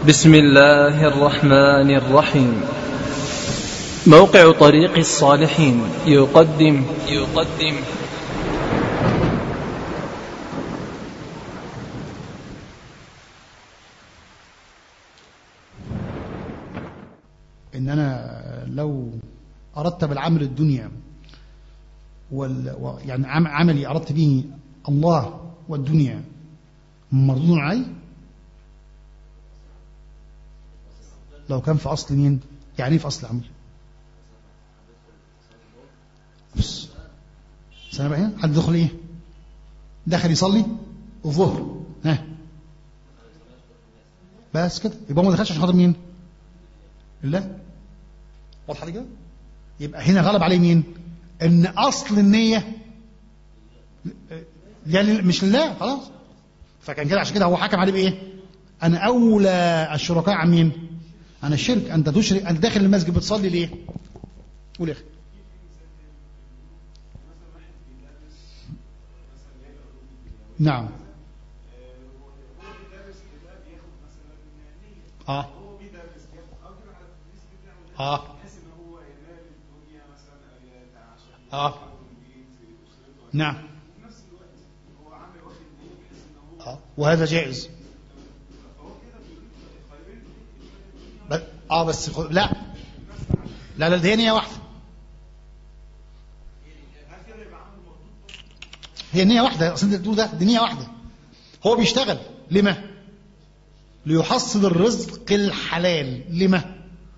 بسم الله الرحمن الرحيم موقع طريق الصالحين يقدم يقدم ان انا لو اردت بالعمل الدنيا وال... و- يعني عم- عملي اردت به الله والدنيا مردود علي لو كان في اصل مين يعني إيه في اصل العمل بس سنة بقى هنا حد دخل ايه دخل يصلي الظهر ها بس كده يبقى هو ما دخلش عشان خاطر مين لله واضحه دي كده يبقى هنا غلب عليه مين ان اصل النيه يعني مش لله خلاص فكان كده عشان كده هو حكم عليه بايه انا اولى الشركاء عن مين عن الشرك انت تشرك انت داخل المسجد بتصلي ليه قول يا اخي نعم اه اه اه نعم اه وهذا جائز بس اه بس خ- لا لا لا دي نية واحدة هي نية واحدة اصل انت بتقول ده دي نية واحدة هو بيشتغل لما ليحصل الرزق الحلال لما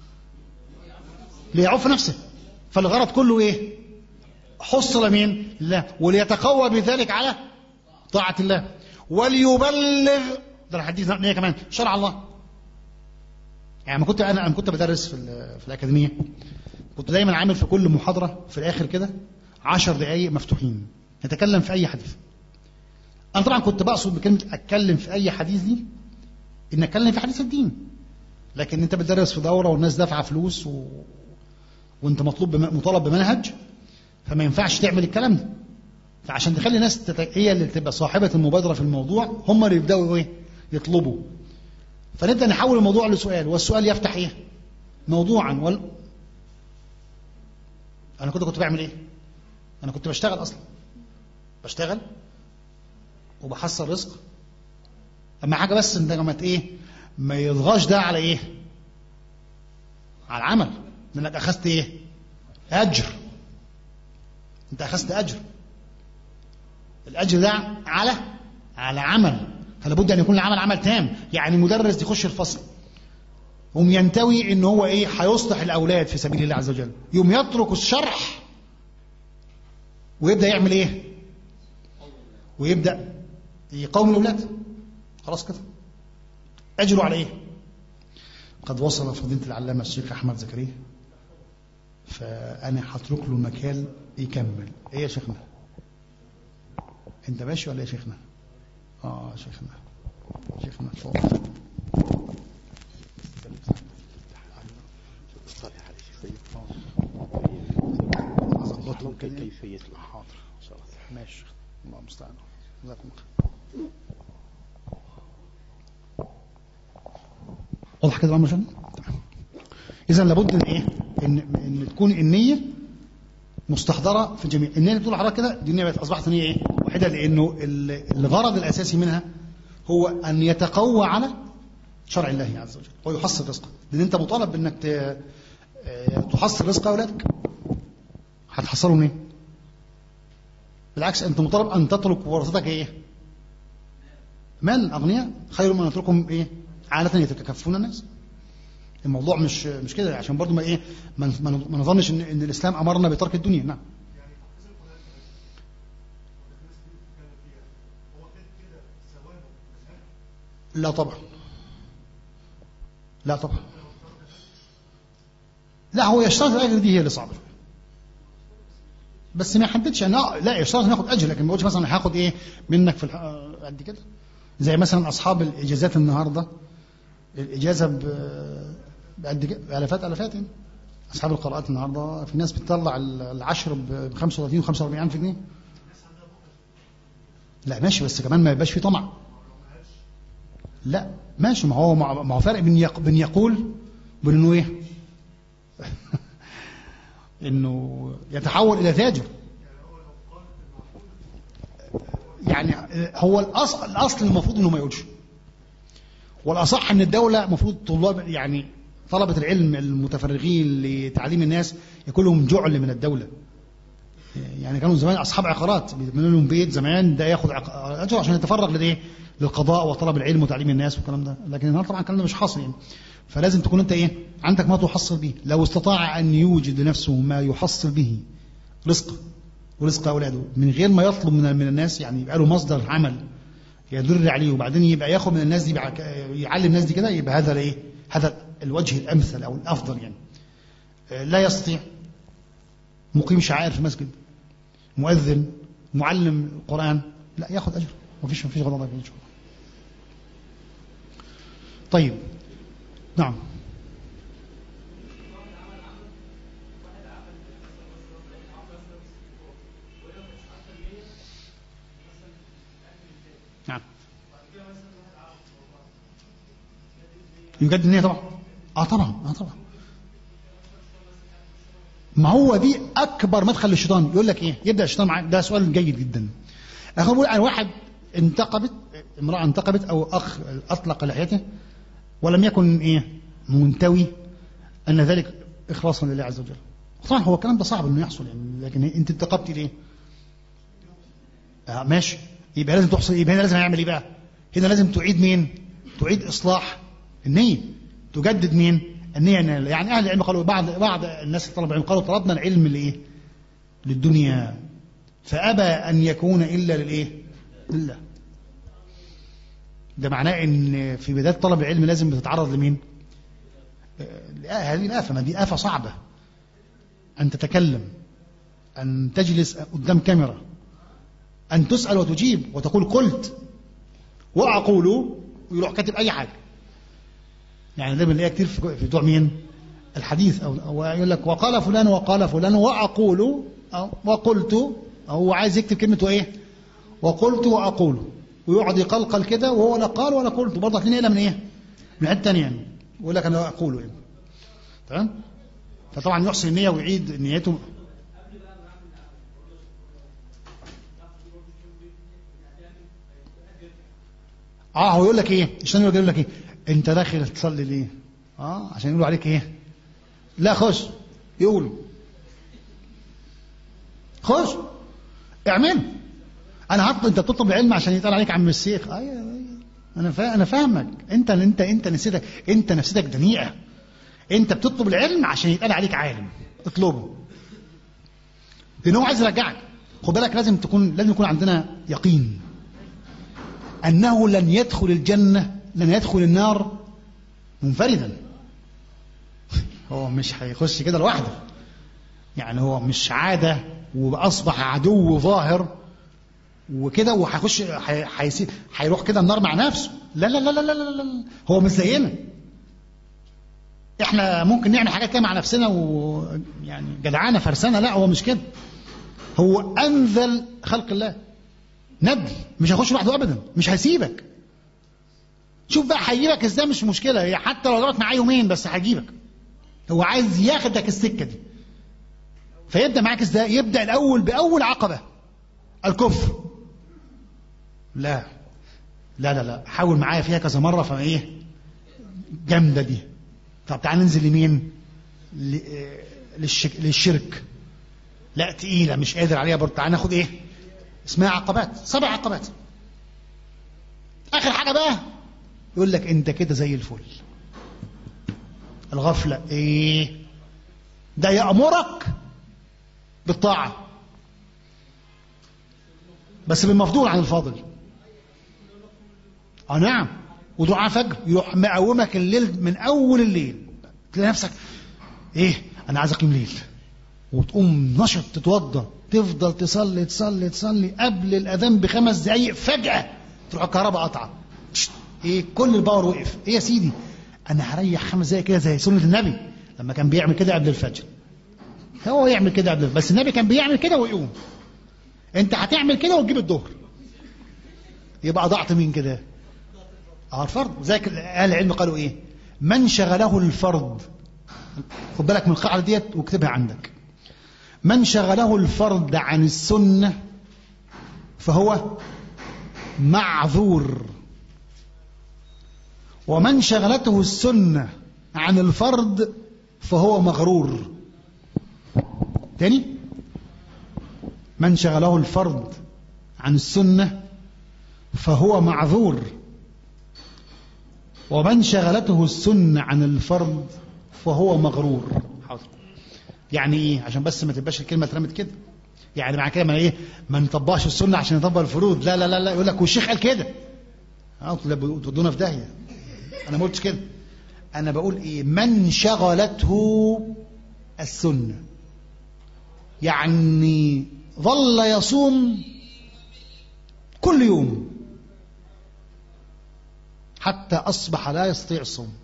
ليعف نفسه فالغرض كله ايه حصل مين لا وليتقوى بذلك على طاعة الله وليبلغ ده الحديث نية كمان شرع الله يعني ما كنت انا انا كنت بدرس في ال- في الاكاديميه كنت دايما عامل في كل محاضره في الاخر كده عشر دقائق مفتوحين نتكلم في اي حديث انا طبعا كنت بقصد بكلمه اتكلم في اي حديث دي ان اتكلم في حديث الدين لكن انت بتدرس في دوره والناس دافعه فلوس و... وانت مطلوب بم... مطالب بمنهج فما ينفعش تعمل الكلام ده فعشان تخلي الناس تت... هي اللي تبقى صاحبه المبادره في الموضوع هم اللي يبداوا ايه يطلبوا فنبدا نحول الموضوع لسؤال والسؤال يفتح ايه موضوعا وال... انا كنت كنت بعمل ايه انا كنت بشتغل اصلا بشتغل وبحصل رزق اما حاجه بس انت لما ايه ما يضغاش ده على ايه على العمل انك اخذت ايه اجر انت اخذت اجر الاجر ده على على عمل فلا بد ان يكون العمل عمل تام يعني مدرس يخش الفصل يقوم ينتوي ان هو ايه هيصلح الاولاد في سبيل الله عز وجل يقوم يترك الشرح ويبدا يعمل ايه ويبدا يقاوم الاولاد خلاص كده اجروا على ايه قد وصل فضيله العلامه الشيخ احمد زكريا فانا هترك له مكان يكمل ايه يا شيخنا انت ماشي ولا ايه يا شيخنا اه شيخنا شيخنا اتفضل اظبط له كده كيفية حاضر ان شاء الله ماشي الله المستعان جزاكم الله واضح كده الامر شنو اذا لابد ان ايه ان ان تكون النيه مستحضره في الجميع النيه اللي بتقول حضرتك كده دي النيه بقت اصبحت نيه ايه واحده لانه ال- الغرض الاساسي منها هو ان يتقوى على شرع الله عز وجل ويحصل رزقه لان انت مطالب بانك ت- آه، تحصل رزق اولادك هتحصله منين بالعكس انت مطالب ان تترك ورثتك ايه مال اغنياء خير من ان تتركهم ايه عالة يتكفون الناس الموضوع مش مش كده عشان برضو ما ايه ما ما ما نظنش ان ان الاسلام امرنا بترك الدنيا نعم لا طبعا لا طبعا لا هو يشترط الاجر دي هي اللي صعبه بس ما يحددش انا لا يشترط ناخد اجر لكن ما يقولش مثلا هاخد ايه منك في الح- قد كده زي مثلا اصحاب الاجازات النهارده الاجازه ب- بقد كده بالافات الافات يعني اصحاب القراءات النهارده في ناس بتطلع ال- العشر ب 35 و 45 الف جنيه لا ماشي بس كمان ما يبقاش في طمع لا ماشي ما هو ما هو فرق بين يق- بين يقول وبين انه ايه انه يتحول الى تاجر يعني هو الاصل الاصل المفروض انه ما يقولش والاصح ان الدوله المفروض طلاب يعني طلبه العلم المتفرغين لتعليم الناس يكون لهم جعل من الدوله يعني كانوا زمان اصحاب عقارات بيعملوا لهم بيت زمان ده ياخد عق- اجر عشان يتفرغ للايه للقضاء وطلب العلم وتعليم الناس والكلام ده لكن النهارده طبعا الكلام ده مش حاصل يعني فلازم تكون انت ايه عندك ما تحصل به لو استطاع ان يوجد لنفسه ما يحصل به رزق ورزق اولاده من غير ما يطلب من من الناس يعني يبقى له مصدر عمل يدر عليه وبعدين يبقى ياخد من الناس دي بعد- يعلم الناس دي كده يبقى هذا الايه هذا الوجه الامثل او الافضل يعني آه، لا يستطيع مقيم شعائر في المسجد مؤذن معلم القرآن لا ياخذ أجر مفيش مفيش غضب إن شاء الله طيب نعم نعم يجدد النية طبعا اه طبعا اه طبعا ما هو دي اكبر مدخل للشيطان يقول لك ايه يبدا الشيطان معاك ده سؤال جيد جدا اخو بيقول عن واحد انتقبت امراه انتقبت او اخ اطلق لحيته ولم يكن ايه منتوي ان ذلك اخلاصا لله عز وجل طبعا هو الكلام ده صعب انه يحصل يعني لكن انت انتقبتي ليه؟ آه ماشي يبقى لازم تحصل يبقى هنا لازم يعمل ايه بقى؟ هنا لازم تعيد مين؟ تعيد اصلاح النيه تجدد مين؟ النية يعني أهل العلم قالوا بعض بعض الناس اللي طلبوا العلم قالوا طلبنا العلم لإيه؟ للدنيا فأبى أن يكون إلا للإيه؟ لله ده معناه إن في بداية طلب العلم لازم بتتعرض لمين؟ آه، هذه الآفة ما دي آفة صعبة أن تتكلم أن تجلس قدام كاميرا أن تسأل وتجيب وتقول قلت وأقول ويروح كاتب أي حاجة يعني ده بنلاقيها كتير في في بتوع مين؟ الحديث او أو يقول لك وقال فلان وقال فلان واقول أو وقلت أو هو عايز يكتب كلمه وايه؟ وقلت واقول ويقعد يقلقل كده وهو لا قال ولا قلت برضه هتلاقيه من ايه؟ من حته ثانيه يعني يقول لك انا اقول يعني تمام؟ فطبعا يحسن النيه ويعيد نيته اه هو يقول لك ايه؟ عشان يقول لك ايه؟ انت داخل تصلي ليه؟ اه عشان يقولوا عليك ايه؟ لا خش يقولوا خش اعمل انا هطلب انت بتطلب العلم عشان يتقال عليك عم الشيخ ايوه ايوه انا فا... انا فاهمك انت انت انت نسيتك انت نفسيتك دنيئه انت بتطلب العلم عشان يتقال عليك عالم اطلبه لان هو عايز يرجعك خد بالك لازم تكون لازم يكون عندنا يقين انه لن يدخل الجنه لن يدخل النار منفردا هو مش هيخش كده لوحده يعني هو مش عادة وأصبح عدو ظاهر وكده وهيخش هي- هيسي- هيروح كده النار مع نفسه لا لا لا لا لا لا, لا. هو مش زينا احنا ممكن نعمل حاجات كده مع نفسنا ويعني جدعانه فرسانه لا هو مش كده هو انزل خلق الله ندل مش هيخش لوحده ابدا مش هيسيبك شوف بقى هيجيبك ازاي مش مشكله هي حتى لو ضربت معاه يومين بس هيجيبك هو عايز ياخدك السكه دي فيبدا معاك ازاي يبدا الاول باول عقبه الكفر لا لا لا لا حاول معايا فيها كذا مره فايه جامده دي طب تعال ننزل لمين ل- آه، للشك... للشرك لا تقيله مش قادر عليها برضه تعال ناخد ايه اسمها عقبات سبع عقبات اخر حاجه بقى يقول لك انت كده زي الفل الغفله ايه ده يامرك بالطاعه بس بالمفضول عن الفاضل اه نعم ودعاء فجر يروح مقومك الليل من اول الليل تلاقي نفسك ايه انا عايز اقيم ليل وتقوم نشط تتوضا تفضل تصلي تصلي تصلي قبل الاذان بخمس دقايق فجاه تروح الكهرباء قطعه تشت، ايه كل الباور وقف ايه يا سيدي انا هريح خمس دقايق كده زي سنه النبي لما كان بيعمل كده قبل الفجر هو يعمل كده قبل بس النبي كان بيعمل كده ويقوم انت هتعمل كده وتجيب الظهر يبقى ضعت مين كده اه الفرض ذاك اهل العلم قالوا ايه من شغله الفرض خد بالك من القاعده ديت واكتبها عندك من شغله الفرض عن السنه فهو معذور ومن شغلته السنه عن الفرض فهو مغرور تاني من شغله الفرض عن السنه فهو معذور ومن شغلته السنة عن الفرض فهو مغرور حاضر يعني ايه عشان بس ما تبقاش الكلمة اترمت كده يعني مع كده ما ايه ما نطبقش السنة عشان نطبق الفروض لا لا لا لا يقول لك والشيخ قال كده اه تودونا في داهية انا ما قلتش كده انا بقول ايه من شغلته السنة يعني ظل يصوم كل يوم حتى أصبح لا يستطيع الصوم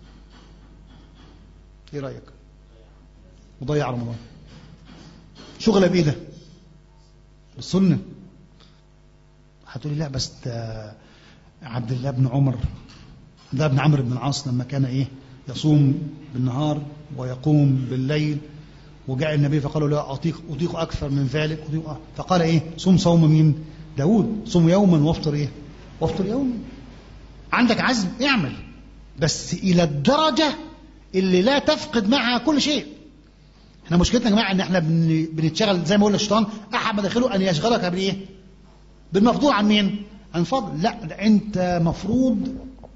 ايه رأيك وضيع رمضان شغله بإيه ده بالسنة هتقولي لا بس ده عبد الله بن عمر ده ابن عمرو بن العاص لما كان ايه يصوم بالنهار ويقوم بالليل وجاء النبي فقالوا لا أطيق أطيق أكثر من ذلك أطيق فقال إيه صوم صوم مين داود صوم يوما وافطر إيه وافطر يوما عندك عزم اعمل بس إلى الدرجة اللي لا تفقد معها كل شيء احنا مشكلتنا يا جماعة ان احنا بن- بنتشغل زي ما قلنا الشيطان احد مداخله ان يشغلك بايه بالمفضول عن مين عن فضل لا ده انت مفروض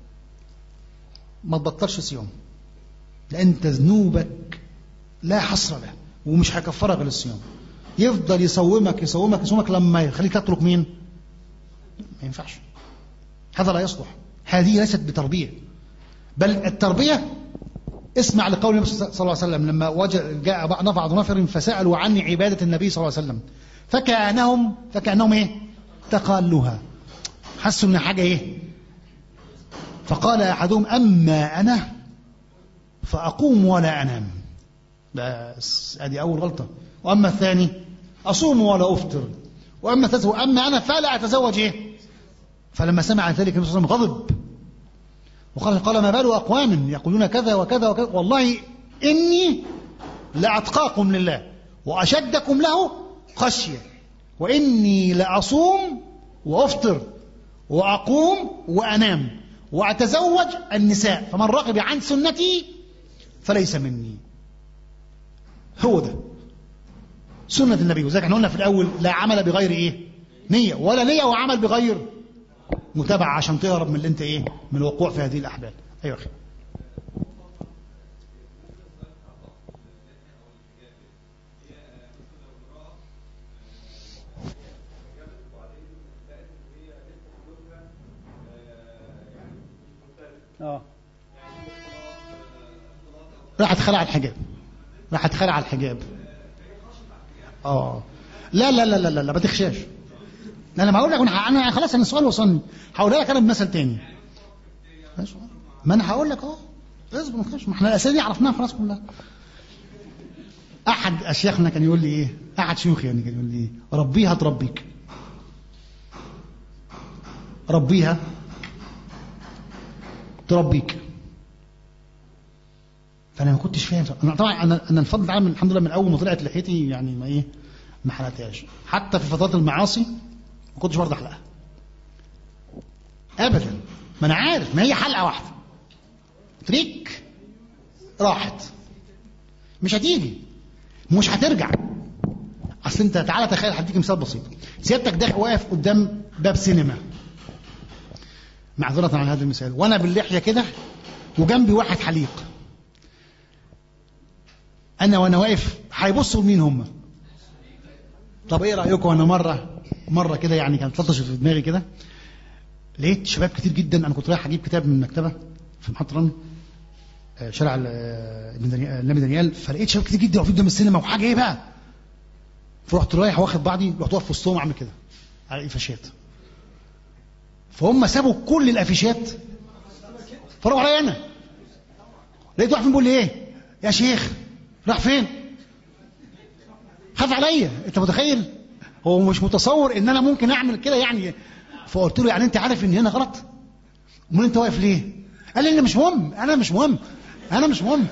ما تبطلش صيام لان انت ذنوبك لا حصر له ومش هيكفرك غير الصيام يفضل يصومك يصومك يصومك لما يخليك تترك مين ما ينفعش هذا لا يصلح هذه ليست بتربية بل التربية اسمع لقول النبي صلى الله عليه وسلم لما وجد جاء بعض بعض نفر فسألوا عن عبادة النبي صلى الله عليه وسلم فكأنهم فكأنهم ايه تقالوها حسوا ان حاجة ايه فقال احدهم اما انا فاقوم ولا انام بس ادي اول غلطة واما الثاني اصوم ولا افطر واما الثالث واما انا فلا اتزوج ايه فلما سمع ذلك النبي صلى الله عليه وسلم غضب وقال قال ما بال أقوام يقولون كذا وكذا وكذا والله إني لأتقاكم لله وأشدكم له خشية وإني لأصوم وأفطر وأقوم وأنام وأتزوج النساء فمن رغب عن سنتي فليس مني هو ده سنة النبي وذلك احنا قلنا في الأول لا عمل بغير إيه نية ولا نية وعمل بغير متابعة عشان تهرب من اللي انت ايه من الوقوع في هذه الأحبال أيوة أخي اه راح اتخلع الحجاب راح اتخلع الحجاب اه لا لا لا لا لا, لا ما تخشاش لا انا بقول لك انا انا خلاص انا السؤال وصلني هقولها لك انا بمثل تاني ماشي. ما انا هقول لك اهو اصبر ما تخافش ما احنا الاسئله دي عرفناها خلاص كلها احد اشياخنا كان يقول لي ايه احد شيوخي يعني كان يقول لي ايه ربيها تربيك ربيها تربيك فانا ما كنتش فاهم انا طبعا انا انا الفضل تعالى من الحمد لله من اول ما طلعت لحيتي يعني ما ايه ما حلقتهاش حتى في فترات المعاصي ما كنتش برضه احلقها ابدا ما انا عارف ما هي حلقه واحده تريك راحت مش هتيجي مش هترجع اصل انت تعالى تخيل هديك مثال بسيط سيادتك داخل واقف قدام باب سينما معذرة عن هذا المثال وانا باللحية كده وجنبي واحد حليق انا وانا واقف هيبصوا لمين هم طب ايه رايكم انا مره مره كده يعني كانت تلطش في دماغي كده لقيت شباب كتير جدا انا كنت رايح اجيب كتاب من المكتبه في محطه رمل آه، شارع ال- آه، ابن دانيال- النبي دانيال فلقيت شباب كتير جدا واقفين قدام السينما وحاجه ايه بقى فرحت رايح واخد بعضي رحت واقف في وسطهم عامل كده على الافاشات فهم سابوا كل الافيشات فراحوا عليا انا لقيت واحد فيهم بيقول لي ايه يا شيخ راح فين خاف عليا انت متخيل هو مش متصور ان انا ممكن اعمل كده يعني فقلت له يعني انت عارف ان هنا غلط امال انت واقف ليه قال لي انا مش مهم انا مش مهم انا مش مهم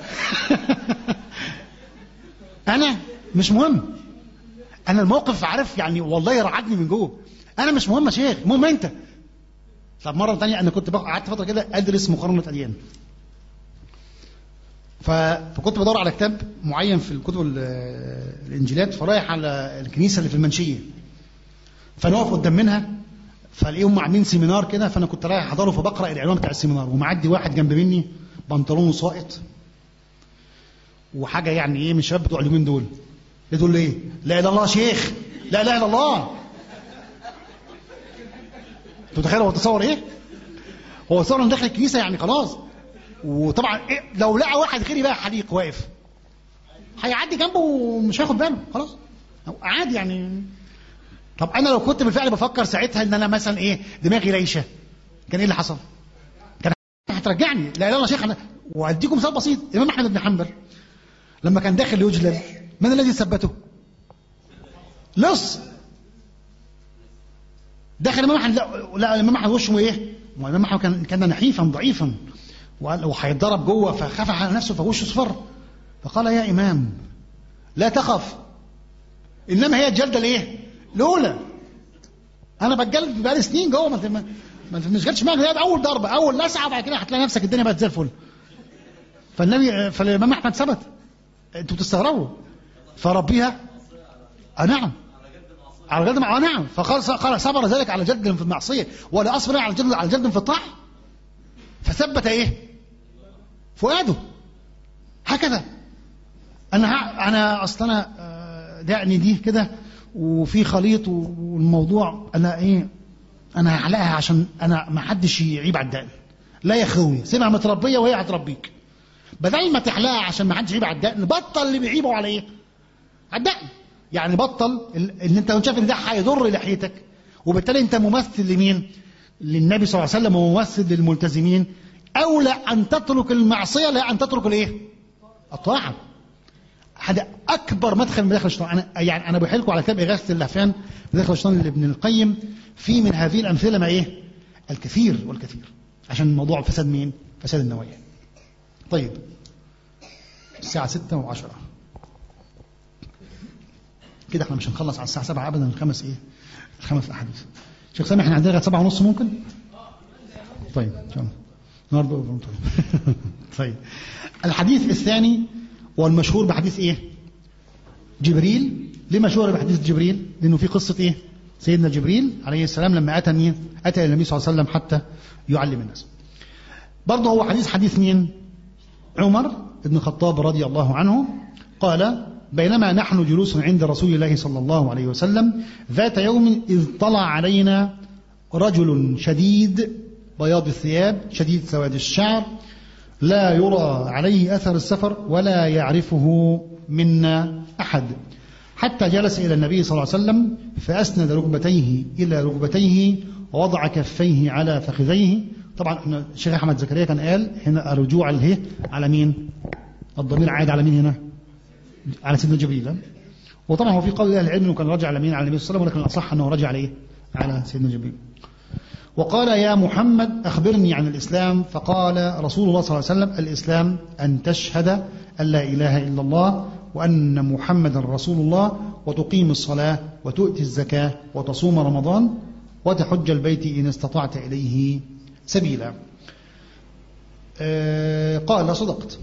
انا مش مهم انا الموقف عارف يعني والله رعدني من جوه انا مش مهم يا شيخ المهم انت طب مره ثانيه انا كنت قعدت فتره كده ادرس مقارنه اديان ف... فكنت بدور على كتاب معين في الكتب الانجيلات فرايح على الكنيسه اللي في المنشيه فانا واقف قدام منها فلاقيهم عاملين سيمينار كده فانا كنت رايح احضره فبقرا العنوان بتاع السيمينار ومعدي واحد جنب مني بنطلونه ساقط وحاجه يعني ايه من الشباب بتوع اليومين دول تقول له ايه لا اله الا الله شيخ لا اله الا الله تتخيل هو تصور ايه هو تصور انه داخل الكنيسه يعني خلاص وطبعا إيه لو لقى واحد غيري بقى حليق واقف هيعدي جنبه ومش هياخد باله خلاص عادي يعني طب انا لو كنت بالفعل بفكر ساعتها ان انا مثلا ايه دماغي ريشه كان ايه اللي حصل كان هترجعني لا اله الا الله شيخ أنا واديكم مثال بسيط الامام احمد بن حنبل لما كان داخل يجلل من الذي ثبته لص داخل الامام احمد لا الامام احمد وشه ايه ما الامام احمد كان كان نحيفا ضعيفا وهيتضرب جوه فخاف على نفسه فوشه اصفر فقال يا امام لا تخف انما هي الجلده الايه الاولى انا بتجلد بقالي سنين جوه ما ما تشغلش معاك هي اول ضربه اول لسعه وبعد كده هتلاقي نفسك الدنيا بقت زي الفل فالنبي فالامام احمد ثبت انتوا بتستغربوا فربيها اه نعم على جلد اه نعم فقال قال صبر ذلك على جلد في المعصيه ولا اصبر على جلد على جلد في الطاعه فثبت ايه فؤاده هكذا انا انا اصل انا دعني دي كده وفي خليط والموضوع انا ايه انا هعلقها عشان انا ما حدش يعيب على الدقن لا يا اخوي سيبها متربيه وهي هتربيك بدل ما تحلقها عشان ما حدش يعيب على الدقن بطل اللي بيعيبوا على ايه على الدقن يعني بطل ان انت شايف ان ده هيضر لحيتك وبالتالي انت ممثل لمين للنبي صلى الله عليه وسلم وممثل للملتزمين اولى ان تترك المعصيه لا ان تترك الايه الطاعه هذا اكبر مدخل من مداخل الشيطان انا يعني انا بحيل لكم على كتاب اغاثه اللهفان مداخل الشيطان لابن القيم في من هذه الامثله ما ايه الكثير والكثير عشان موضوع فساد مين فساد النوايا طيب الساعه 6 و10 كده احنا مش هنخلص على الساعه 7 ابدا الخمس ايه الخمس احاديث شيخ سامح احنا عندنا لغايه 7 ونص ممكن طيب ان شاء الله النهارده طيب طيب الحديث الثاني والمشهور بحديث ايه جبريل ليه مشهور بحديث جبريل لانه في قصه ايه سيدنا جبريل عليه السلام لما اتى مين اتى النبي صلى الله عليه وسلم حتى يعلم الناس برضه هو حديث حديث مين عمر بن الخطاب رضي الله عنه قال بينما نحن جلوس عند رسول الله صلى الله عليه وسلم ذات يوم إذ طلع علينا رجل شديد بياض الثياب شديد سواد الشعر لا يرى عليه أثر السفر ولا يعرفه منا أحد حتى جلس إلى النبي صلى الله عليه وسلم فأسند ركبتيه إلى ركبتيه ووضع كفيه على فخذيه طبعا احنا الشيخ أحمد زكريا كان قال هنا الرجوع اله على مين الضمير عاد على مين هنا على سيدنا جبريل وطبعا هو في قول اهل العلم انه كان راجع على مين على النبي صلى الله عليه وسلم ولكن الاصح انه رجع على ايه على سيدنا جبريل وقال يا محمد أخبرني عن الإسلام فقال رسول الله صلى الله عليه وسلم الإسلام أن تشهد أن لا إله إلا الله وأن محمدا رسول الله وتقيم الصلاة وتؤتي الزكاة وتصوم رمضان وتحج البيت إن استطعت إليه سبيلا آه قال صدقت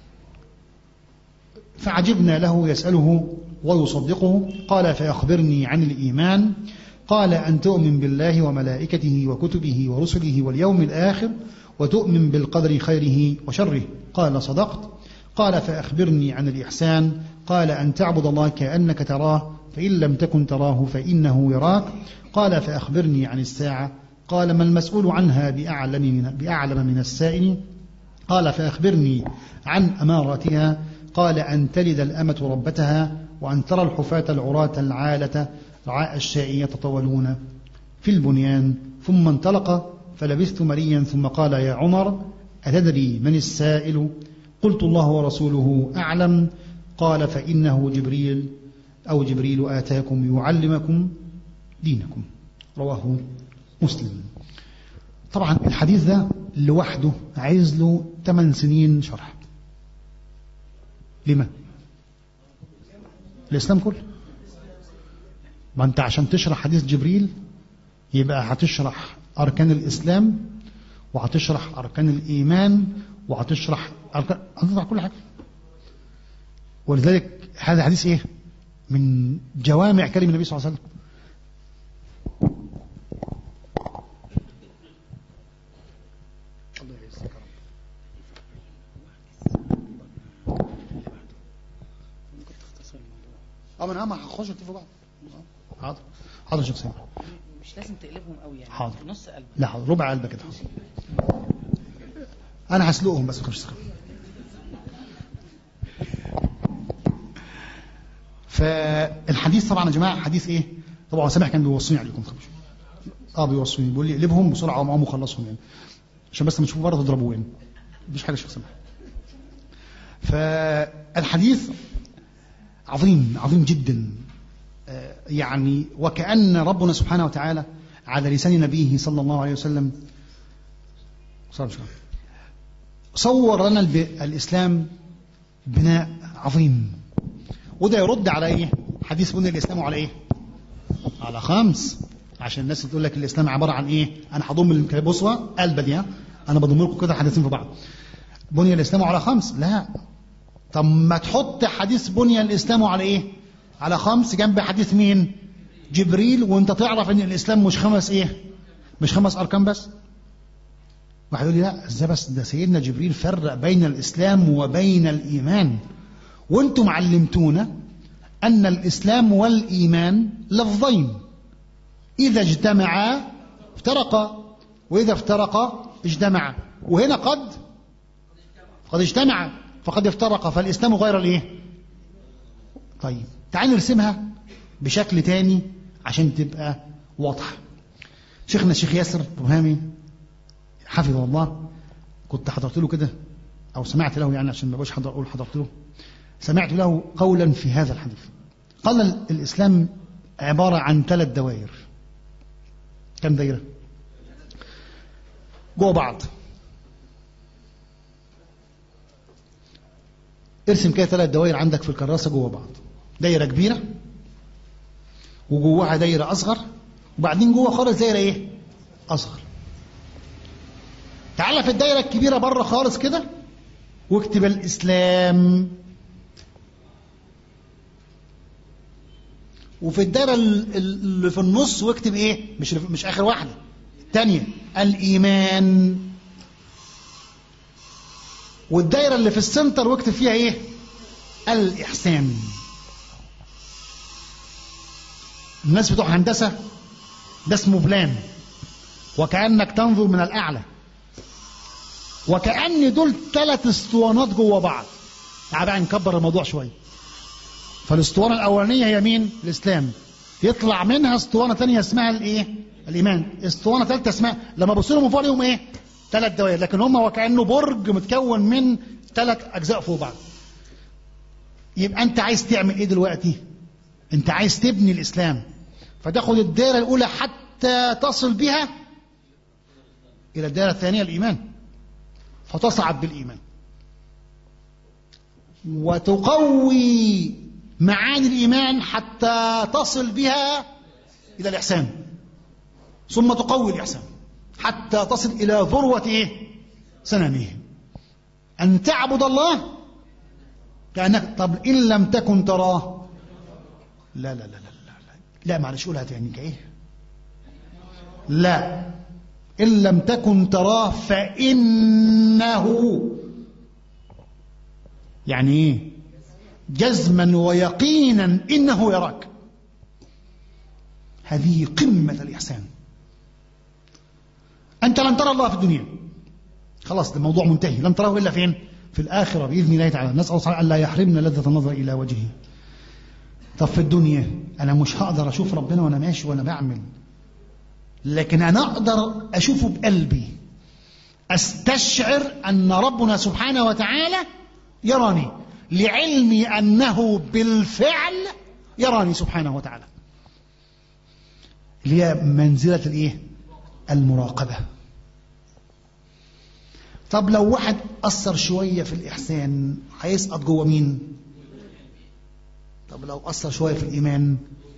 فعجبنا له يسأله ويصدقه قال فأخبرني عن الإيمان قال أن تؤمن بالله وملائكته وكتبه ورسله واليوم الآخر وتؤمن بالقدر خيره وشره قال صدقت قال فأخبرني عن الإحسان قال أن تعبد الله كأنك تراه فإن لم تكن تراه فإنه يراك قال فأخبرني عن الساعة قال ما المسؤول عنها بأعلم من, بأعلم من السائل قال فأخبرني عن أماراتها قال أن تلد الأمة ربتها وأن ترى الحفاة العراة العالة رعاء الشاء يتطولون في البنيان ثم انطلق فلبثت مليا ثم قال يا عمر أتدري من السائل قلت الله ورسوله أعلم قال فإنه جبريل أو جبريل آتاكم يعلمكم دينكم رواه مسلم طبعا الحديث ده لوحده عايز له 8 سنين شرح لما الإسلام كله ما أنت عشان تشرح حديث جبريل يبقى هتشرح أركان الإسلام وهتشرح أركان الإيمان وهتشرح أركان هتشرح كل حاجة ولذلك هذا حديث إيه من جوامع كلمة النبي صلى الله عليه وسلم اه ما انا ما هخش في بعض حاضر حاضر شيخ سامح مش لازم تقلبهم قوي يعني حاضر. نص قلب لا حاضر ربع قلبه كده انا هسلقهم بس ما تخافش تخاف فالحديث طبعا يا جماعه حديث ايه طبعا سامح كان بيوصيني عليكم ما تخافوش اه بيوصيني بيقول لي اقلبهم بسرعه وقوم وخلصهم يعني عشان بس لما تشوفوا بره تضربوا يعني مفيش حاجه يا شيخ سامح فالحديث عظيم عظيم جدا آه، يعني وكأن ربنا سبحانه وتعالى على لسان نبيه صلى الله عليه وسلم صلى الله عليه وسلم صور لنا الب... الإسلام بناء عظيم وده يرد على إيه حديث بني الإسلام على إيه على خمس عشان الناس تقول لك الإسلام عبارة عن إيه أنا هضم البصوة قلبة دي ها؟ أنا بضم لكم كده حديثين في بعض بني الإسلام على خمس لا طب ما تحط حديث بني الإسلام على إيه على خمس جنب حديث مين جبريل وانت تعرف ان الإسلام مش خمس إيه مش خمس أركان بس واحد يقول لي لا ازاي بس ده سيدنا جبريل فرق بين الإسلام وبين الإيمان وانتم علمتونا أن الإسلام والإيمان لفظين إذا اجتمعا افترقا وإذا افترقا اجتمعا وهنا قد قد اجتمع فقد افترق فالإسلام غير الإيه طيب تعال نرسمها بشكل تاني عشان تبقى واضحة شيخنا الشيخ ياسر برهامي حفظه الله كنت حضرت له كده أو سمعت له يعني عشان ما بقاش حضر أقول حضرت له سمعت له قولا في هذا الحديث قال ال- الإسلام عبارة عن ثلاث دوائر كم دايرة جوه بعض ارسم كده ثلاث دوائر عندك في الكراسة جوه بعض دايرة كبيرة وجواها دايرة أصغر وبعدين جوه خالص دايرة إيه؟ أصغر تعالى في الدايرة الكبيرة بره خالص كده واكتب الإسلام وفي الدايرة ال- ال- اللي في النص واكتب إيه؟ مش مش آخر واحدة تانية الإيمان والدايرة اللي في السنتر واكتب فيها ايه الإحسان الناس بتوع هندسة ده اسمه بلان وكأنك تنظر من الأعلى وكأن دول ثلاث اسطوانات جوه بعض تعال بقى نكبر الموضوع شوية فالاسطوانة الأولانية هي مين؟ الإسلام يطلع منها اسطوانة تانية اسمها الإيه؟ الإيمان اسطوانة ثالثة اسمها لما بصوا لهم من فوق لهم إيه؟ ثلاث دوائر لكن هم وكأنه برج متكون من ثلاث أجزاء فوق بعض يبقى أنت عايز تعمل إيه دلوقتي؟ أنت عايز تبني الإسلام فتاخد الدائرة الأولى حتى تصل بها إلى الدائرة الثانية الإيمان فتصعد بالإيمان وتقوي معاني الإيمان حتى تصل بها إلى الإحسان ثم تقوي الإحسان حتى تصل إلى ذروة إيه؟ سنمه أن تعبد الله كأنك طب إن لم تكن تراه لا لا لا لا لا لا, لا معلش قولها تاني كإيه لا إن لم تكن تراه فإنه يعني إيه جزما ويقينا إنه يراك هذه قمة الإحسان أنت لن ترى الله في الدنيا خلاص ده الموضوع منتهي لن تراه إلا فين في الآخرة بإذن الله تعالى نسأل الله أن لا يحرمنا لذة النظر إلى وجهه طب في الدنيا أنا مش هقدر أشوف ربنا وأنا ماشي وأنا بعمل لكن أنا أقدر أشوفه بقلبي أستشعر أن ربنا سبحانه وتعالى يراني لعلمي أنه بالفعل يراني سبحانه وتعالى اللي هي منزلة الإيه؟ المراقبة طب لو واحد أثر شوية في الإحسان هيسقط جوه مين طب لو أثر شوية في الإيمان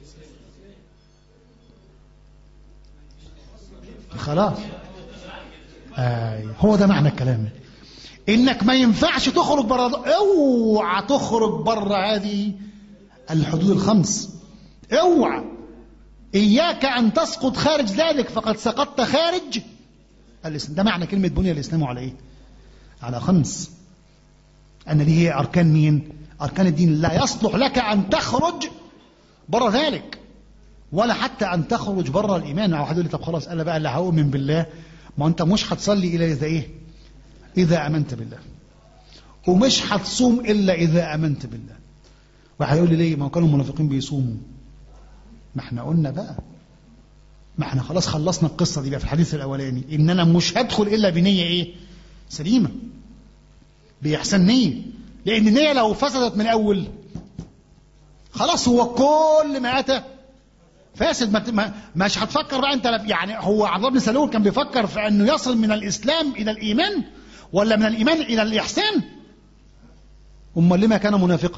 خلاص آه هو ده معنى الكلام انك ما ينفعش تخرج بره اوعى تخرج بره هذه الحدود الخمس اوعى اياك ان تسقط خارج ذلك فقد سقطت خارج الاسلام ده معنى كلمه بني الاسلام على ايه على خمس ان دي هي اركان مين اركان الدين لا يصلح لك ان تخرج بره ذلك ولا حتى ان تخرج بره الايمان او حد يقول لي طب خلاص انا بقى اللي هؤمن بالله ما انت مش هتصلي الا اذا ايه اذا امنت بالله ومش هتصوم الا اذا امنت بالله واحد يقول لي ليه ما كانوا المنافقين بيصوموا ما احنا قلنا بقى ما احنا خلاص خلصنا القصه دي بقى في الحديث الاولاني ان انا مش هدخل الا بنيه ايه سليمه باحسان نيه لان النيه لو فسدت من الاول خلاص هو كل ما اتى فاسد ما ما مش هتفكر بقى انت يعني هو عبد الله بن سلول كان بيفكر في انه يصل من الاسلام الى الايمان ولا من الايمان الى الاحسان امال لما كان منافقا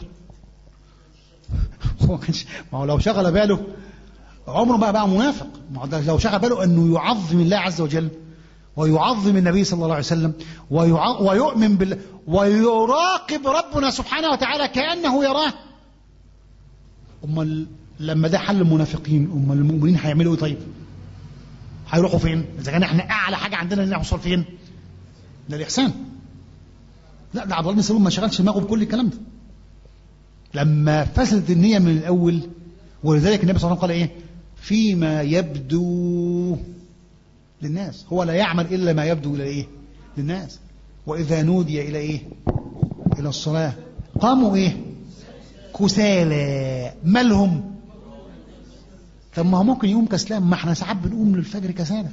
هو كانش ما هو لو شغل باله عمره ما بقى منافق ما هو لو شغل باله انه يعظم الله عز وجل ويعظم النبي صلى الله عليه وسلم ويع... ويؤمن بالله ويراقب ربنا سبحانه وتعالى كانه يراه امال لما ده حل المنافقين امال المؤمنين هيعملوا ايه طيب هيروحوا فين اذا كان احنا اعلى حاجه عندنا ان نوصل فين للاحسان لا ده عبد الله بن سلول ما شغلش دماغه بكل الكلام ده لما فسدت النيه من الاول ولذلك النبي صلى الله عليه وسلم قال ايه فيما يبدو للناس هو لا يعمل الا ما يبدو الى ايه للناس واذا نودي الى ايه الى الصلاه قاموا ايه كسالى مالهم طب ما هو ممكن يقوم كسلان ما احنا ساعات بنقوم للفجر كسالى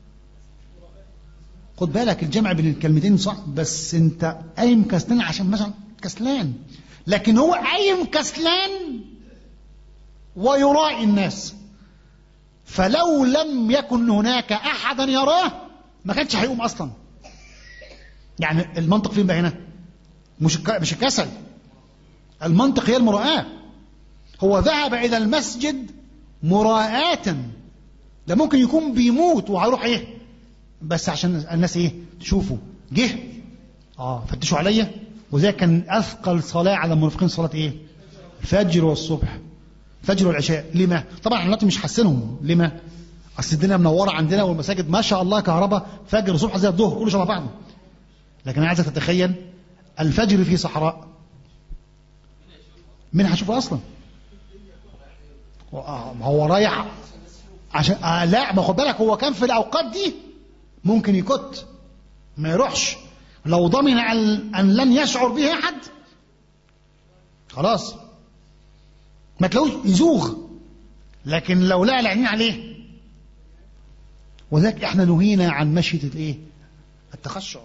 خد بالك الجمع بين الكلمتين صح بس انت قايم كسلان عشان مثلا كسلان لكن هو قايم كسلان ويرائي الناس فلو لم يكن هناك احدا يراه ما كانش هيقوم اصلا يعني المنطق فين بقى هنا مش مش الكسل المنطق هي المراءة هو ذهب إلى المسجد مراءة ده ممكن يكون بيموت وهيروح إيه بس عشان الناس إيه تشوفه جه آه فتشوا عليا وذلك كان أثقل صلاة على المنافقين صلاة إيه الفجر والصبح الفجر والعشاء لما طبعا احنا دلوقتي مش حاسينهم لما اصل الدنيا منوره عندنا والمساجد ما شاء الله كهرباء فجر وصبح زي الظهر كله شبه بعضه لكن انا عايزك تتخيل الفجر في صحراء مين هشوفه اصلا هو رايح عشان آه لا ما خد بالك هو كان في الاوقات دي ممكن يكت ما يروحش لو ضمن ان لن يشعر به احد خلاص ما تلاقوش يزوغ لكن لو لقى العينين عليه وذلك احنا نهينا عن مشية الايه التخشع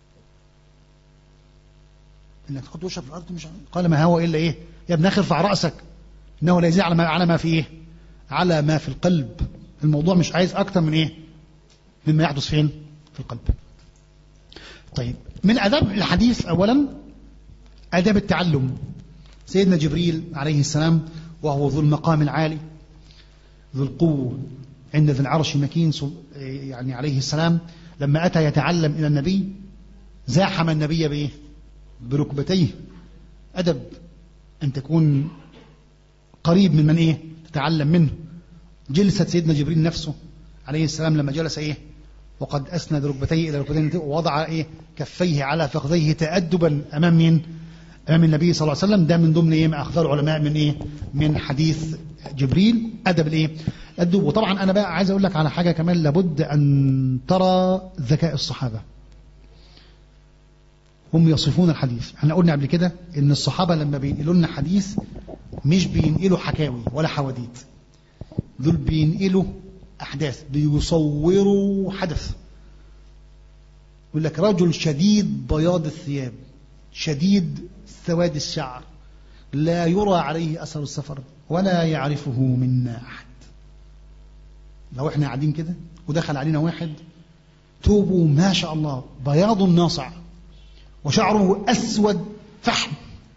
انك تحط وشك في الارض مش قال ما هو الا ايه يا ابن اخي ارفع راسك انه لا يزيد على ما على ما في ايه على ما في القلب الموضوع مش عايز اكتر من ايه مما يحدث فين في القلب طيب من اداب الحديث اولا اداب التعلم سيدنا جبريل عليه السلام وهو ذو المقام العالي ذو القوة عند ذي العرش مكين يعني عليه السلام لما أتى يتعلم إلى النبي زاحم النبي بإيه بركبتيه أدب أن تكون قريب من من إيه تتعلم منه جلسة سيدنا جبريل نفسه عليه السلام لما جلس إيه وقد أسند ركبتيه إلى ركبتيه ووضع إيه كفيه على فخذيه تأدبا أمام مين أمام النبي صلى الله عليه وسلم ده من ضمن إيه ما أخذ العلماء من إيه من حديث جبريل أدب الإيه الدب وطبعا أنا بقى عايز أقول لك على حاجة كمان لابد أن ترى ذكاء الصحابة هم يصفون الحديث احنا قلنا قبل كده ان الصحابة لما بينقلوا لنا حديث مش بينقلوا حكاوي ولا حواديت دول بينقلوا أحداث بيصوروا حدث يقول لك رجل شديد بياض الثياب شديد سواد الشعر لا يرى عليه أثر السفر ولا يعرفه منا أحد لو احنا قاعدين كده ودخل علينا واحد توبه ما شاء الله بياض ناصع وشعره أسود فحم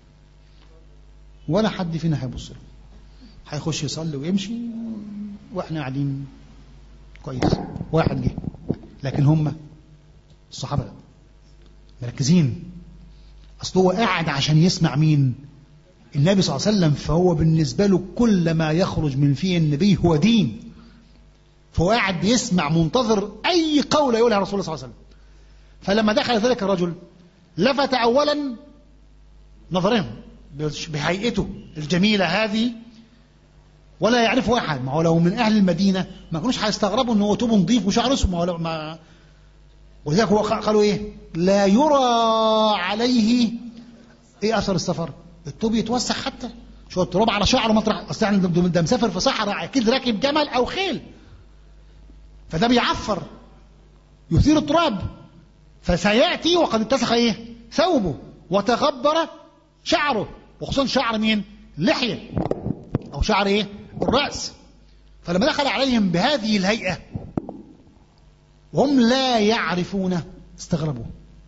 ولا حد فينا هيبص له هيخش يصلي ويمشي واحنا قاعدين كويس واحد جه لكن هم الصحابة لا. مركزين أصل هو قاعد عشان يسمع مين النبي صلى الله عليه وسلم فهو بالنسبة له كل ما يخرج من فيه النبي هو دين فهو قاعد بيسمع منتظر أي قول يقولها رسول الله صلى الله عليه وسلم فلما دخل ذلك الرجل لفت أولا نظرهم بهيئته الجميلة هذه ولا يعرفه أحد ما هو لو من أهل المدينة ما كانوش هيستغربوا أنه توبه نظيف وشعر اسود ما هو لو ما ولذلك هو قالوا إيه لا يرى عليه إيه أثر السفر الطوب يتوسخ حتى شو التراب على شعره مطرح أصل يعني ده ده مسافر في صحراء أكيد راكب جمل أو خيل فده بيعفر يثير التراب فسيأتي وقد اتسخ إيه ثوبه وتغبر شعره وخصوصا شعر مين لحية أو شعر إيه الرأس فلما دخل عليهم بهذه الهيئة وهم لا يعرفون استغربوا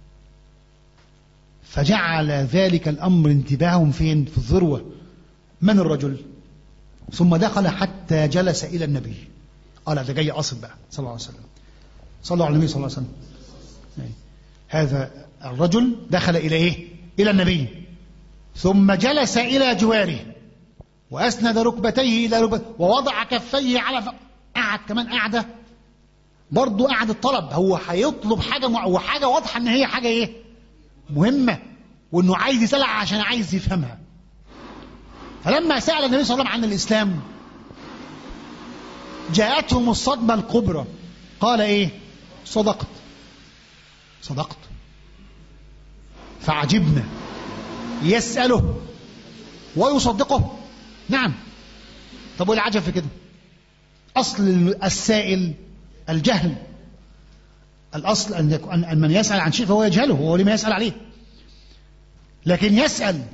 فجعل ذلك الأمر انتباههم فين في الذروة من الرجل ثم دخل حتى جلس إلى النبي قال ده جاي قاصد بقى صلى الله عليه وسلم صلوا على النبي صلى الله عليه وسلم هذا الرجل دخل إلى إيه إلى النبي ثم جلس إلى جواره وأسند ركبتيه إلى ركبته ووضع كفيه على ف... قعد كمان قعدة برضه قعد الطلب هو هيطلب حاجة مع... وحاجة واضحة إن هي حاجة إيه مهمة وإنه عايز يسألها عشان عايز يفهمها فلما سأل النبي صلى الله عليه وسلم عن الإسلام جاءتهم الصدمة الكبرى قال إيه صدقت صدقت فعجبنا يسأله ويصدقه نعم طب وايه العجب في كده أصل السائل الجهل الأصل أن, يكون أن من يسأل عن شيء فهو يجهله هو لما يسأل عليه لكن يسأل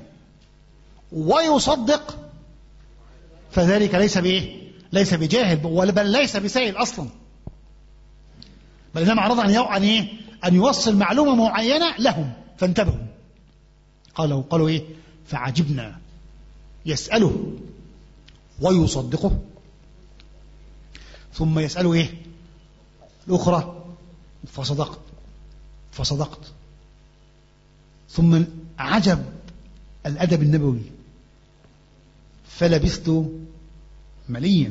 ويصدق فذلك ليس بإيه ليس بجاهل بل ليس بسائل أصلا بل إنما عرض أن أن إيه أن يوصل معلومة معينة لهم فانتبهوا قالوا قالوا إيه فعجبنا يسأله ويصدقه ثم يسأله إيه الأخرى فصدقت فصدقت ثم عجب الأدب النبوي فلبثت مليا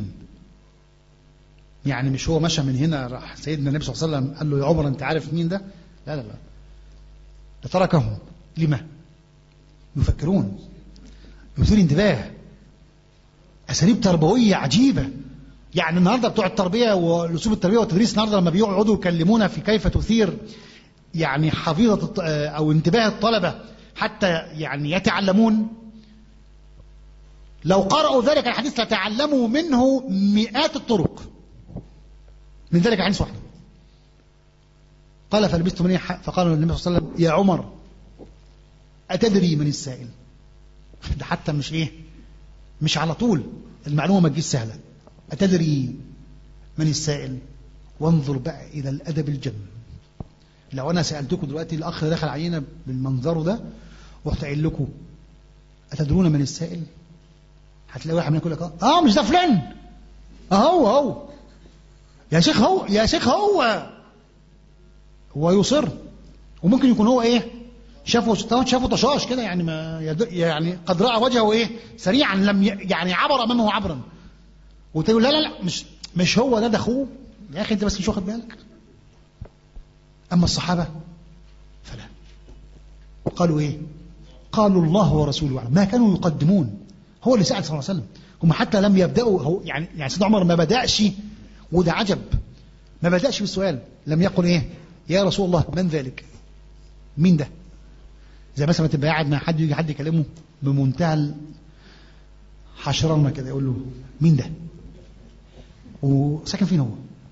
يعني مش هو مشى من هنا راح سيدنا النبي صلى الله عليه وسلم قال له يا عمر انت عارف مين ده لا لا لا تركهم لما يفكرون يثير انتباه اساليب تربويه عجيبه يعني النهارده بتوع التربيه والاسلوب التربيه والتدريس النهارده لما بيقعدوا يكلمونا في كيف تثير يعني حفيظه او انتباه الطلبه حتى يعني يتعلمون لو قرأوا ذلك الحديث لتعلموا منه مئات الطرق من ذلك الحديث وحده قال فلبثت من فقال النبي صلى الله عليه وسلم يا عمر أتدري من السائل ده حتى مش ايه مش على طول المعلومة ما تجيش سهلة أتدري من السائل وانظر بقى إلى الأدب الجم لو أنا سألتكم دلوقتي الأخ اللي دخل علينا بالمنظر ده ورحت قايل لكم أتدرون من السائل هتلاقي واحد منكم يقول لك اه مش ده فلان اهو هو يا شيخ هو يا شيخ هو هو يصر وممكن يكون هو ايه شافه شافه طشاش كده يعني ما يعني قد راى وجهه ايه سريعا لم يعني عبر امامه عبرا وتقول لا لا لا مش مش هو ده ده اخوه يا اخي انت بس مش واخد بالك اما الصحابه فلا قالوا ايه قالوا الله ورسوله اعلم ما كانوا يقدمون هو اللي سأل صلى الله عليه وسلم هم حتى لم يبدأوا هو يعني يعني سيدنا عمر ما بدأش وده عجب ما بدأش بالسؤال لم يقل ايه يا رسول الله من ذلك مين ده زي مثلا ما تبقى قاعد مع حد يجي حد يكلمه بمنتهى حشرنا كده يقول له مين ده وساكن فين هو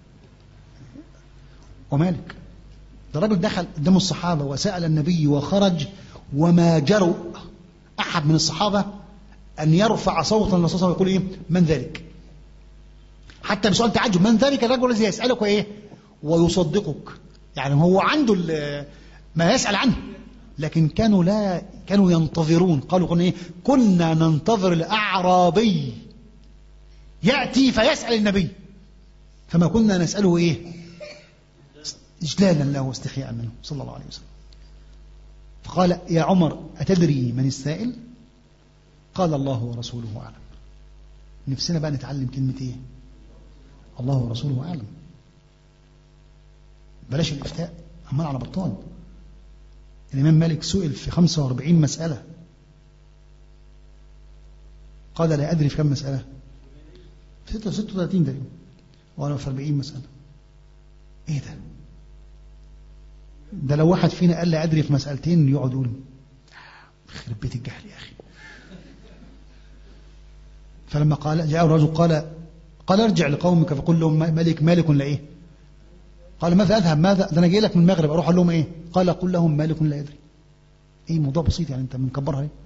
ومالك ده راجل دخل قدام الصحابة وسأل النبي وخرج وما جرؤ أحد من الصحابة أن يرفع صوتا للرسول صلى الله عليه وسلم ويقول إيه من ذلك حتى بسؤال تعجب من ذلك الرجل الذي يسألك إيه ويصدقك يعني هو عنده ال- ما يسأل عنه لكن كانوا لا كانوا ينتظرون قالوا قلنا ايه كنا ننتظر الأعرابي يأتي فيسأل النبي فما كنا نسأله ايه إجلالا له واستحياء منه صلى الله عليه وسلم فقال يا عمر أتدري من السائل قال الله ورسوله أعلم نفسنا بقى نتعلم كلمة ايه الله ورسوله أعلم بلاش الإفتاء عمال على بطال الإمام مالك سئل في 45 مسألة قال لا أدري في كم مسألة في 36 تقريبا وأنا في 40 مسألة إيه ده ده لو واحد فينا قال لا أدري في مسألتين يقعد يقول خرب بيت الجهل يا أخي فلما قال جاء الرجل قال قال ارجع لقومك فقل لهم ملك مالك لا ايه قال ماذا اذهب ماذا ده انا جاي لك من المغرب اروح اقول لهم ايه قال قل لهم مالك لا يدري ايه موضوع بسيط يعني انت مكبرها ايه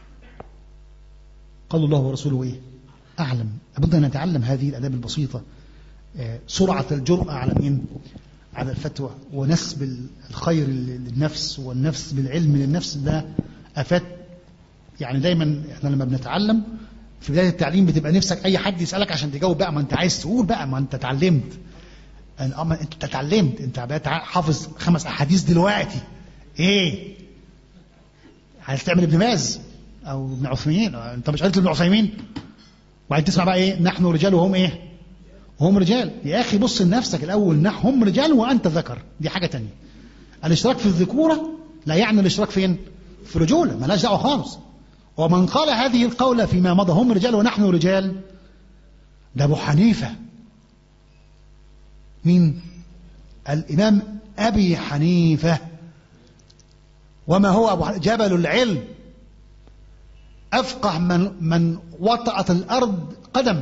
قال الله ورسوله ايه اعلم لابد ان نتعلم هذه الاداب البسيطه آه، سرعه الجرأه على مين على الفتوى ونسب الخير للنفس والنفس بالعلم للنفس ده افات يعني دايما احنا لما بنتعلم في بدايه التعليم بتبقى نفسك اي حد يسالك عشان تجاوب بقى ما انت عايز تقول بقى ما انت اتعلمت أنا- أما انت اتعلمت انت بقيت حافظ خمس احاديث دلوقتي ايه عايز تعمل ابن باز او ابن عثيمين انت مش قلت ابن عثيمين وبعدين تسمع بقى ايه نحن رجال وهم ايه وهم رجال يا اخي بص لنفسك الاول نحن هم رجال وانت ذكر دي حاجه تانية الاشتراك في الذكوره لا يعني الاشتراك فين في الرجوله ملاش دعوه خالص ومن قال هذه القولة فيما مضى هم رجال ونحن رجال ده أبو حنيفة مين الإمام أبي حنيفة وما هو أبو حنيفة جبل العلم أفقه من من وطأت الأرض قدم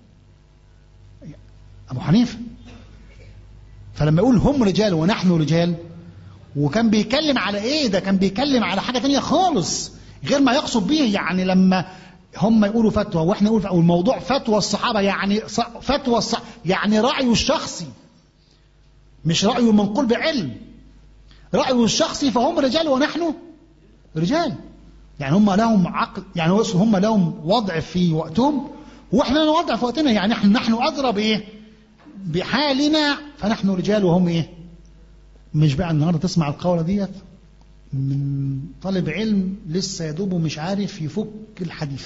أبو حنيفة فلما يقول هم رجال ونحن رجال وكان بيتكلم على ايه ده كان بيتكلم على حاجة تانية خالص غير ما يقصد به يعني لما هم يقولوا فتوى واحنا نقول او الموضوع فتوى الصحابة يعني ص- فتوى الص... يعني رأيه الشخصي مش رأيه منقول بعلم رأيه الشخصي فهم رجال ونحن رجال يعني هم لهم عقل يعني وصل هم لهم وضع في وقتهم واحنا لنا وضع في وقتنا يعني نحن نحن أدرى بإيه بحالنا فنحن رجال وهم إيه مش بقى النهارده تسمع القولة ديت من طالب علم لسه يدوب مش عارف يفك الحديث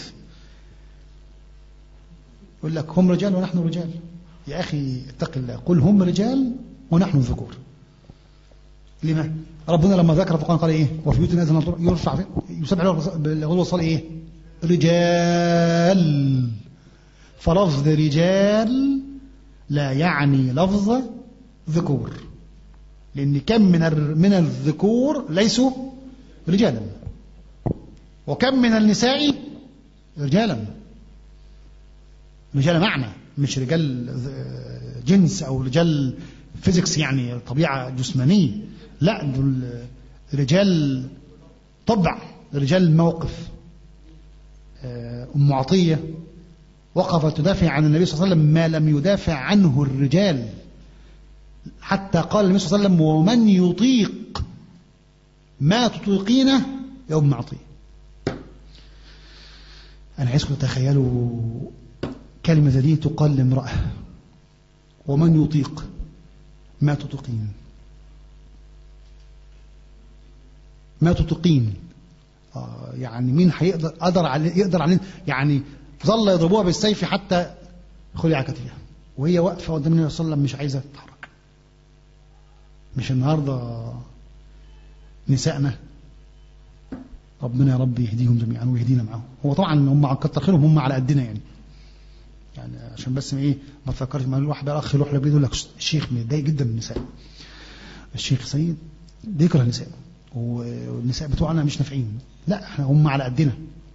يقول لك هم رجال ونحن رجال يا أخي اتق الله قل هم رجال ونحن ذكور لما ربنا لما ذكر فقال قال ايه وفي بيوت الناس يرفع يسبح له بالغدوة والصلاة ايه رجال فلفظ رجال لا يعني لفظ ذكور لأن كم من الر- من الذكور ليسوا رجالا وكم من النساء رجالا رجال معنى مش رجال ذ- جنس أو رجال فيزيكس يعني طبيعة جسمانية لا دول رجال طبع رجال موقف آه، أم عطية وقفت تدافع عن النبي صلى الله عليه وسلم ما لم يدافع عنه الرجال حتى قال النبي صلى الله عليه وسلم ومن يطيق ما تطيقينه يا أم عطية أنا عايزكم تتخيلوا كلمة زي دي تقال لامرأة ومن يطيق ما تطيقين ما تطيقين آه يعني مين هيقدر قدر عليه يقدر عليه يعني ظل يضربوها بالسيف حتى خلع كتفها وهي واقفه قدام النبي صلى الله عليه وسلم مش عايزه تتحرك مش النهارده نسائنا ربنا يا رب يهديهم جميعا ويهدينا معاهم هو طبعا هم كتر خيرهم هم على قدنا يعني يعني عشان بس ما ايه ما تفكرش ما الواحد بقى اخ يروح لبيته يقول لك الشيخ متضايق جدا من النساء الشيخ سيد بيكره النساء والنساء بتوعنا مش نافعين لا احنا هم على قدنا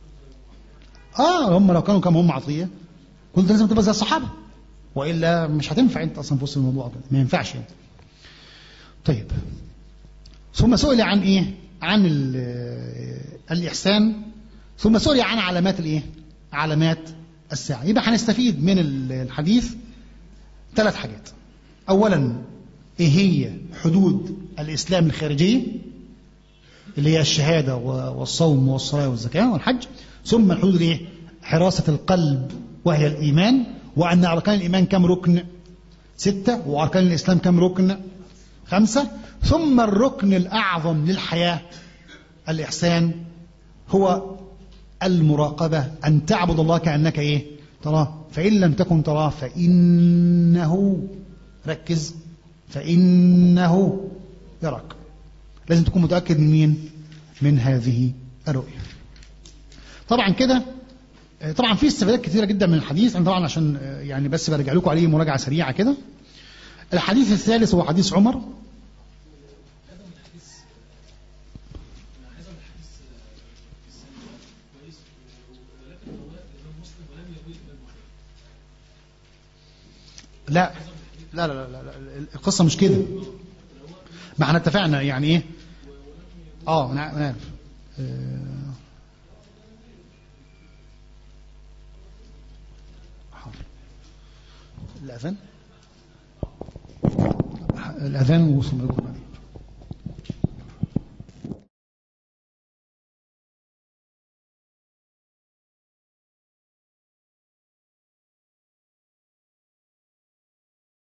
اه هم لو كانوا كما هم عطيه كنت لازم تبقى زي الصحابه والا مش هتنفع انت اصلا في وسط الموضوع ده ما ينفعش يعني. طيب ثم سئل عن ايه عن الاحسان ثم سئل عن علامات الايه علامات الساعه يبقى هنستفيد من الحديث ثلاث حاجات اولا ايه هي حدود الإسلام الخارجية اللي هي الشهادة والصوم والصلاة والزكاة والحج ثم الحدود الايه حراسة القلب وهي الإيمان وأن أركان الإيمان كم ركن ستة وأركان الإسلام كم ركن خمسة ثم الركن الأعظم للحياة الإحسان هو المراقبة أن تعبد الله كأنك إيه تراه فإن لم تكن تراه فإنه ركز فإنه يراك لازم تكون متأكد من مين من هذه الرؤية طبعا كده طبعا في استفادات كثيرة جدا من الحديث أنا طبعا عشان يعني بس برجع لكم عليه مراجعة سريعة كده الحديث الثالث هو حديث عمر لا لا لا لا, لا. القصة مش كده ما احنا اتفقنا يعني ايه اه انا عارف آه الأذان الأذان وصل